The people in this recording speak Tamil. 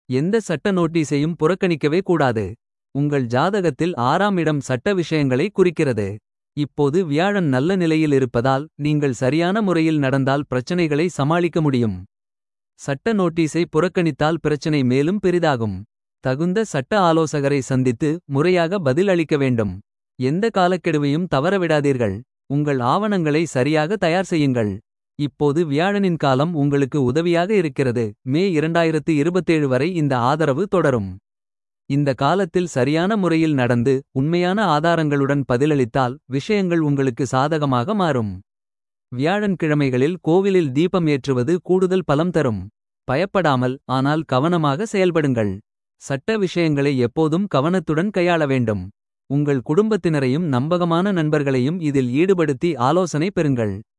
எந்த சட்ட நோட்டீஸையும் புறக்கணிக்கவே கூடாது. உங்கள் ஜாதகத்தில் ஆறாம் இடம் சட்ட விஷயங்களை குறிக்கிறது. இப்போது வியாழன் நல்ல நிலையில் இருப்பதால் நீங்கள் சரியான முறையில் நடந்தால் பிரச்சனைகளை சமாளிக்க முடியும். சட்ட நோட்டீஸை புறக்கணித்தால் பிரச்சனை மேலும் பெரிதாகும். தகுந்த சட்ட ஆலோசகரை சந்தித்து முறையாக பதில் அளிக்க வேண்டும். எந்த காலக்கெடுவையும் தவறவிடாதீர்கள். உங்கள் ஆவணங்களை சரியாக தயார் செய்யுங்கள். இப்போது வியாழனின் காலம் உங்களுக்கு உதவியாக இருக்கிறது. மே 2027 வரை இந்த ஆதரவு தொடரும். இந்த காலத்தில் சரியான முறையில் நடந்து உண்மையான ஆதாரங்களுடன் பதிலளித்தால் விஷயங்கள் உங்களுக்கு சாதகமாக மாறும். வியாழன் கிழமைகளில் கோவிலில் தீபம் ஏற்றுவது கூடுதல் பலம் தரும். பயப்படாமல் ஆனால் கவனமாக செயல்படுங்கள். சட்ட விஷயங்களை எப்போதும் கவனத்துடன் கையாள வேண்டும். உங்கள் குடும்பத்தினரையும் நம்பகமான நண்பர்களையும் இதில் ஈடுபடுத்தி ஆலோசனை பெறுங்கள்.